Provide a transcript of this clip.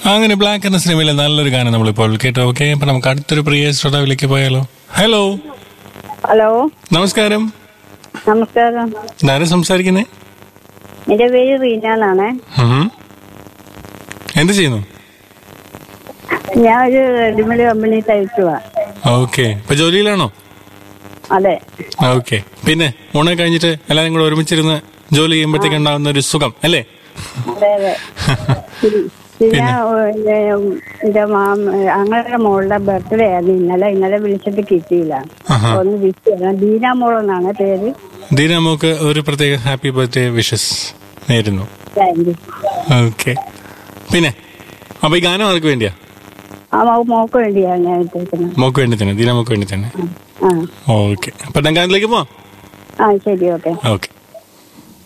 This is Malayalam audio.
അങ്ങനെ ബ്ലാക്ക് എന്ന സിനിമയിലെ നല്ലൊരു ഗാനം നമ്മളിപ്പോൾ കേട്ടോ ഓക്കെ അപ്പൊ നമുക്ക് അടുത്തൊരു പ്രിയ ശ്രോതാവിലേക്ക് പോയാലോ ഹലോ ഹലോ നമസ്കാരം നമസ്കാരം ഇതാരും സംസാരിക്കുന്നേ എന്റെ പേര് റീനാന്നാണ് ഉം. എന്ത് ചെയ്യുന്നു ഞാൻ ഒരു റെഡിമെയ്ഡ് കമ്പനി തയ്ക്കുക ഓക്കെ ഇപ്പൊ ജോലിയിലാണോ അതെ ഓക്കെ പിന്നെ ഊണെ കഴിഞ്ഞിട്ട് എല്ലാരും കൂടെ ഒരുമിച്ചിരുന്ന് ജോലി ചെയ്യുമ്പോഴത്തേക്ക് ഉണ്ടാകുന്ന ഒരു സുഖം അല്ലേ അതെ അതെ പിന്നെ ഏഹ്, എന്റെ മാം അങ്ങനെ മോളുടെ ബർത്ത്ഡേ ആയിരുന്നു ഇന്നലെ ഇന്നലെ വിളിച്ചിട്ട് കിട്ടിയില്ല ആഹാ. ഒന്ന് വിഷ് ചെയ്യണം ദീന മോളെന്നാണ് പേര് ദീനാമോക്ക് ഒരു പ്രത്യേക ഹാപ്പി ബർത്ത്ഡേ വിഷസ് നേരുന്നു താങ്ക് യു ഓക്കെ പിന്നെ അപ്പൊ ഈ ഗാനം ആർക്ക് വേണ്ടിയാ ആ മോ- മോക്ക് വേണ്ടിയാണ് ഞാൻ ഇട്ടേക്കുന്നത് മോക്ക് വേണ്ടി തന്നെ ദീനാമോക്ക് വേണ്ടി തന്നെ ആ ഓക്കെ അപ്പൊ ഞാൻ ഗാനത്തിലേക്ക് പോവാം ആ ശരി ഓക്കെ ഓക്കെ